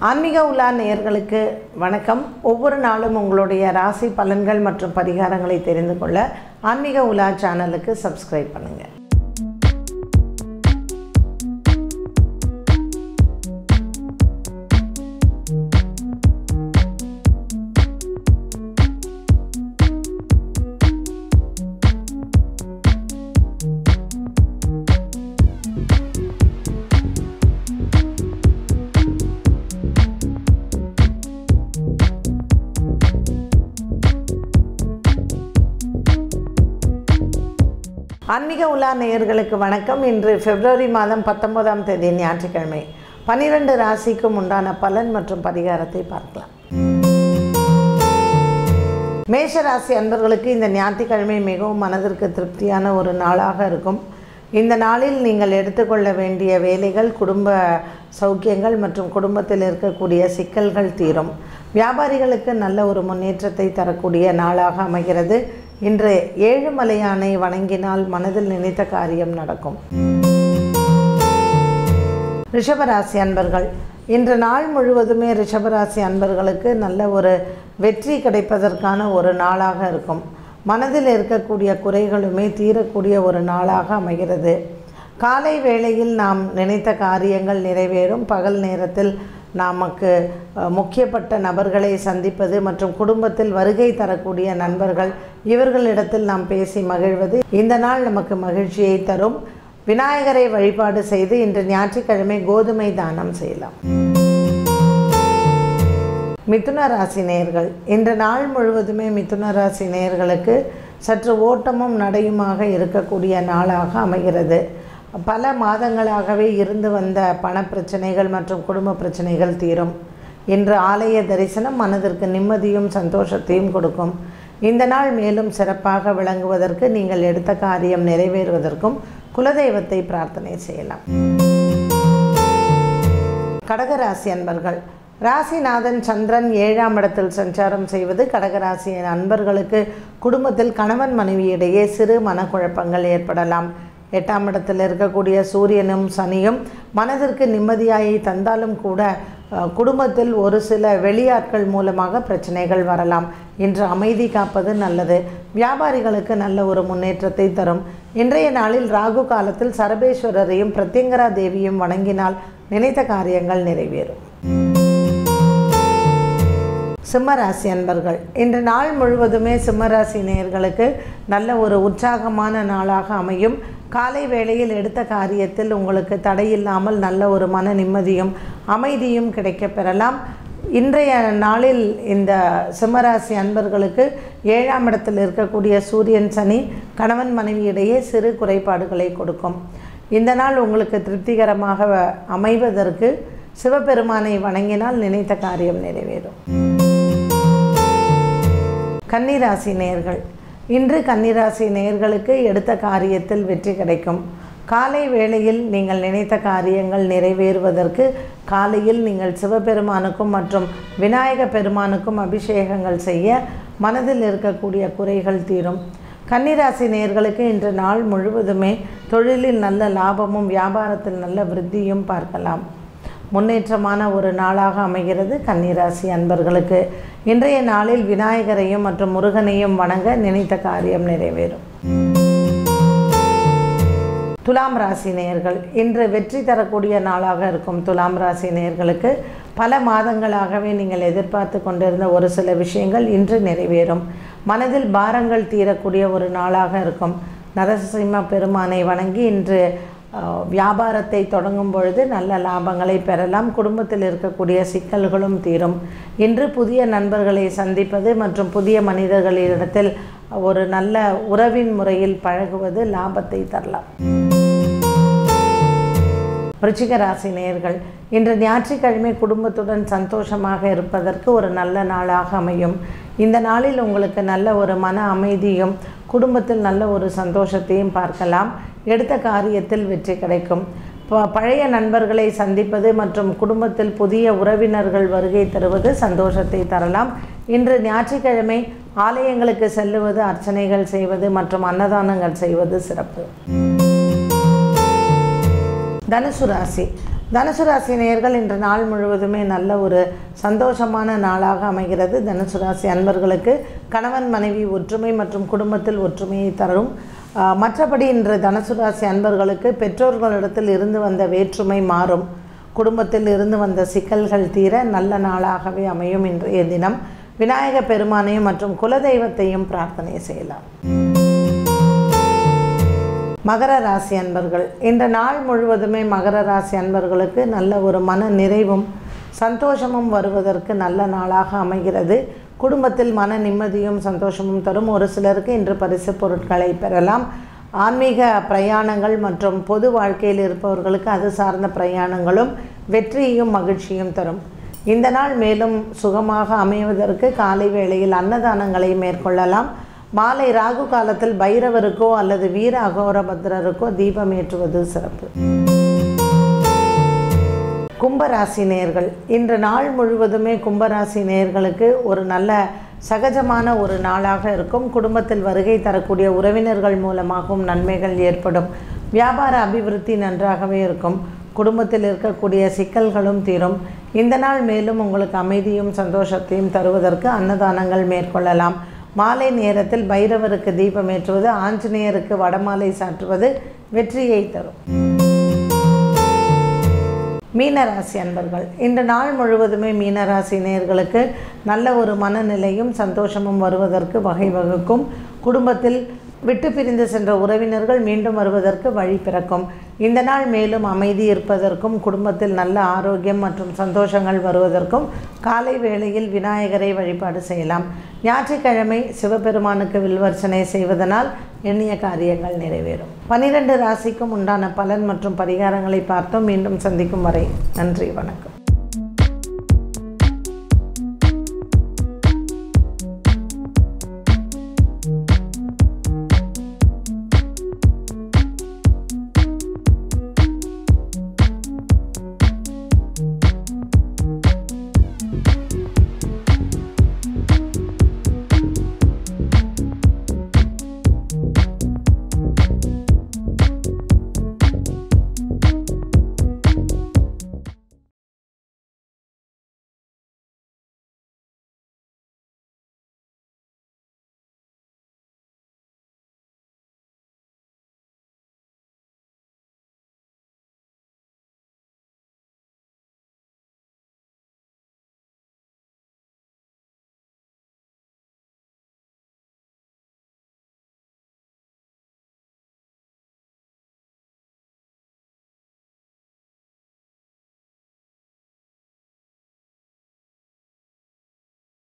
ஆன்மீக உலா நேயர்களுக்கு வணக்கம் ஒவ்வொரு நாளும் உங்களுடைய ராசி பலன்கள் மற்றும் பரிகாரங்களை தெரிந்து கொள்ள ஆன்மீக உலா சேனலுக்கு சப்ஸ்கிரைப் பண்ணுங்கள் ஆன்மீக உலா நேயர்களுக்கு வணக்கம் இன்று பிப்ரவரி மாதம் பத்தொன்பதாம் தேதி ஞாயிற்றுக்கிழமை பன்னிரண்டு ராசிக்கும் உண்டான பலன் மற்றும் பரிகாரத்தை பார்க்கலாம் மேஷ ராசி அன்பர்களுக்கு இந்த ஞாயிற்றுக்கிழமை மிகவும் மனதிற்கு திருப்தியான ஒரு நாளாக இருக்கும் இந்த நாளில் நீங்கள் எடுத்துக்கொள்ள வேண்டிய வேலைகள் குடும்ப சௌக்கியங்கள் மற்றும் குடும்பத்தில் இருக்கக்கூடிய சிக்கல்கள் தீரும் வியாபாரிகளுக்கு நல்ல ஒரு முன்னேற்றத்தை தரக்கூடிய நாளாக அமைகிறது இன்று ஏழுமலையானை வணங்கினால் மனதில் நினைத்த காரியம் நடக்கும் ரிஷபராசி அன்பர்கள் இன்று நாள் முழுவதுமே ரிஷபராசி அன்பர்களுக்கு நல்ல ஒரு வெற்றி கிடைப்பதற்கான ஒரு நாளாக இருக்கும் மனதில் இருக்கக்கூடிய குறைகளுமே தீரக்கூடிய ஒரு நாளாக அமைகிறது காலை வேளையில் நாம் நினைத்த காரியங்கள் நிறைவேறும் பகல் நேரத்தில் நமக்கு அஹ், முக்கியப்பட்ட நபர்களை சந்திப்பது மற்றும் குடும்பத்தில் வருகை தரக்கூடிய நண்பர்கள் இவர்களிடத்தில் நாம் பேசி மகிழ்வது இந்த நாள் நமக்கு மகிழ்ச்சியை தரும் விநாயகரை வழிபாடு செய்து இன்று ஞாயிற்றுக்கிழமை கோதுமை தானம் செய்யலாம் மிதுன ராசி நேயர்கள் இன்று நாள் முழுவதுமே மிதுன ராசி நேயர்களுக்கு சற்று ஓட்டமும் நடையுமாக இருக்கக்கூடிய நாளாக அமைகிறது பல மாதங்களாகவே இருந்து வந்த பணப்பிரச்சனைகள் மற்றும் குடும்ப பிரச்சனைகள் தீரும் இன்று ஆலய தரிசனம் மனதிற்கு நிம்மதியும் சந்தோஷத்தையும் கொடுக்கும் இந்த நாள் மேலும் சிறப்பாக விளங்குவதற்கு நீங்கள் எடுத்த காரியம் நிறைவேறுவதற்கும் குலதெய்வத்தை பிரார்த்தனை செய்யலாம் கடகராசி அன்பர்கள் ராசிநாதன் சந்திரன் ஏழாம் இடத்தில் சஞ்சாரம் செய்வது கடகராசி அன்பர்களுக்கு குடும்பத்தில் கணவன் மனைவியிடையே சிறு மனக்குழப்பங்கள் ஏற்படலாம் எட்டாம் இடத்தில் இருக்கக்கூடிய சூரியனும் சனியும் மனதிற்கு நிம்மதியாயை தந்தாலும் கூட அஹ், குடும்பத்தில் ஒரு சில வெளியாட்கள் மூலமாக பிரச்சனைகள் வரலாம் இன்று அமைதி காப்பது நல்லது வியாபாரிகளுக்கு நல்ல ஒரு முன்னேற்றத்தை தரும் இன்றைய நாளில் ராகு காலத்தில் சரபேஸ்வரரையும் பிரத்யங்கரா தேவியும் வணங்கினால் நினைத்த காரியங்கள் நிறைவேறும் சிம்மராசி அன்பர்கள் இன்று நாள் முழுவதுமே சிம்மராசி நேயர்களுக்கு நல்ல ஒரு உற்சாகமான நாளாக அமையும் காலை வேளையில் எடுத்த காரியத்தில் உங்களுக்கு தடையில்லாமல் நல்ல ஒரு மன நிம்மதியும் அமைதியும் கிடைக்கப் பெறலாம் இன்றைய நாளில் இந்த சிம்மராசி அன்பர்களுக்கு ஏழாம் இடத்தில் இருக்கக்கூடிய சூரியன் சனி கணவன் மனைவியிடையே சிறு குறைபாடுகளை கொடுக்கும் இந்த நாள் உங்களுக்கு திருப்திகரமாக அமைவதற்கு சிவபெருமானை வணங்கினால் நினைத்த காரியம் நிறைவேறும் கன்னிராசி நேயர்கள் இன்று கன்னிராசி நேயர்களுக்கு எடுத்த காரியத்தில் வெற்றி கிடைக்கும் காலை வேளையில் நீங்கள் நினைத்த காரியங்கள் நிறைவேறுவதற்கு காலையில் நீங்கள் சிவபெருமானுக்கும் மற்றும் விநாயக பெருமானுக்கும் அபிஷேகங்கள் செய்ய மனதில் இருக்கக்கூடிய குறைகள் தீரும் கன்னிராசி நேயர்களுக்கு இன்று நாள் முழுவதுமே தொழிலில் நல்ல லாபமும் வியாபாரத்தில் நல்ல விருத்தியும் பார்க்கலாம் முன்னேற்றமான ஒரு நாளாக அமைகிறது கன்னிராசி அன்பர்களுக்கு இன்றைய நாளில் விநாயகரையும் மற்றும் முருகனையும் வணங்க நினைத்த காரியம் நிறைவேறும் துலாம் ராசி நேயர்கள் இன்று வெற்றி தரக்கூடிய நாளாக இருக்கும் துலாம் ராசி நேயர்களுக்கு பல மாதங்களாகவே நீங்கள் எதிர்பார்த்து கொண்டிருந்த ஒரு சில விஷயங்கள் இன்று நிறைவேறும் மனதில் பாரங்கள் தீரக்கூடிய ஒரு நாளாக இருக்கும் நரசிம்ம பெருமானை வணங்கி இன்று அஹ், வியாபாரத்தை தொடங்கும் பொழுது நல்ல லாபங்களை பெறலாம் குடும்பத்தில் இருக்கக்கூடிய சிக்கல்களும் தீரும் இன்று புதிய நண்பர்களை சந்திப்பது மற்றும் புதிய மனிதர்களிடத்தில் ஒரு நல்ல உறவின் முறையில் பழகுவது லாபத்தை தரலாம் விருச்சிக ராசி நேயர்கள் இன்று ஞாயிற்றுக்கிழமை குடும்பத்துடன் சந்தோஷமாக இருப்பதற்கு ஒரு நல்ல நாளாக அமையும் இந்த நாளில் உங்களுக்கு நல்ல ஒரு மன அமைதியும் குடும்பத்தில் நல்ல ஒரு சந்தோஷத்தையும் பார்க்கலாம் எடுத்த காரியத்தில் வெற்றி கிடைக்கும் ப- பழைய நண்பர்களை சந்திப்பது மற்றும் குடும்பத்தில் புதிய உறவினர்கள் வருகை தருவது சந்தோஷத்தை தரலாம் இன்று ஞாயிற்றுக்கிழமை ஆலயங்களுக்கு செல்லுவது அர்ச்சனைகள் செய்வது மற்றும் அன்னதானங்கள் செய்வது சிறப்பு தனுசு ராசி தனுசு ராசி நேயர்கள் இன்று நாள் முழுவதுமே நல்ல ஒரு சந்தோஷமான நாளாக அமைகிறது தனுசு ராசி அன்பர்களுக்கு கணவன் மனைவி ஒற்றுமை மற்றும் குடும்பத்தில் ஒற்றுமையை தரும் ஆஹ், மற்றபடி இன்று தனுசு ராசி அன்பர்களுக்கு பெற்றோர்களிடத்தில் இருந்து வந்த வேற்றுமை மாறும் குடும்பத்தில் இருந்து வந்த சிக்கல்கள் தீர நல்ல நாளாகவே அமையும் இன்றைய தினம் விநாயக பெருமானையும் மற்றும் குலதெய்வத்தையும் பிரார்த்தனை செய்யலாம் மகர ராசி அன்பர்கள் இந்த நாள் முழுவதுமே மகர ராசி அன்பர்களுக்கு நல்ல ஒரு மன நிறைவும் சந்தோஷமும் வருவதற்கு நல்ல நாளாக அமைகிறது குடும்பத்தில் மன நிம்மதியும் சந்தோஷமும் தரும் ஒரு சிலருக்கு இன்று பரிசு பொருட்களை பெறலாம் ஆன்மீக பிரயாணங்கள் மற்றும் பொது வாழ்க்கையில் இருப்பவர்களுக்கு அது சார்ந்த பிரயாணங்களும் வெற்றியையும் மகிழ்ச்சியும் தரும் இந்த நாள் மேலும் சுகமாக அமைவதற்கு காலை வேளையில் அன்னதானங்களை மேற்கொள்ளலாம் மாலை ராகு காலத்தில் பைரவருக்கோ அல்லது வீர அகோரபத்ரருக்கோ தீபம் ஏற்றுவது சிறப்பு கும்பராசி நேர்கள் இன்று நாள் முழுவதுமே கும்பராசி நேர்களுக்கு ஒரு நல்ல சகஜமான ஒரு நாளாக இருக்கும் குடும்பத்தில் வருகை தரக்கூடிய உறவினர்கள் மூலமாகவும் நன்மைகள் ஏற்படும் வியாபார அபிவிருத்தி நன்றாகவே இருக்கும் குடும்பத்தில் இருக்கக்கூடிய சிக்கல்களும் தீரும் இந்த நாள் மேலும் உங்களுக்கு அமைதியும் சந்தோஷத்தையும் தருவதற்கு அன்னதானங்கள் மேற்கொள்ளலாம் மாலை நேரத்தில் பைரவருக்கு தீபம் ஏற்றுவது ஆஞ்சநேயருக்கு வடமாலை சாற்றுவது வெற்றியை தரும் மீனராசி அன்பர்கள் இந்த நாள் முழுவதுமே மீனராசி நேயர்களுக்கு நல்ல ஒரு மனநிலையும் சந்தோஷமும் வருவதற்கு வகை வகுக்கும் குடும்பத்தில் விட்டு பிரிந்து சென்ற உறவினர்கள் மீண்டும் வருவதற்கு வழி பிறக்கும் இந்த நாள் மேலும் அமைதி இருப்பதற்கும் குடும்பத்தில் நல்ல ஆரோக்கியம் மற்றும் சந்தோஷங்கள் வருவதற்கும் காலை வேளையில் விநாயகரை வழிபாடு செய்யலாம் ஞாயிற்றுக்கிழமை சிவபெருமானுக்கு வில்வர்ச்சனை செய்வதனால் எண்ணிய காரியங்கள் நிறைவேறும் பனிரெண்டு ராசிக்கும் உண்டான பலன் மற்றும் பரிகாரங்களை பார்த்தோம் மீண்டும் சந்திக்கும் வரை நன்றி வணக்கம்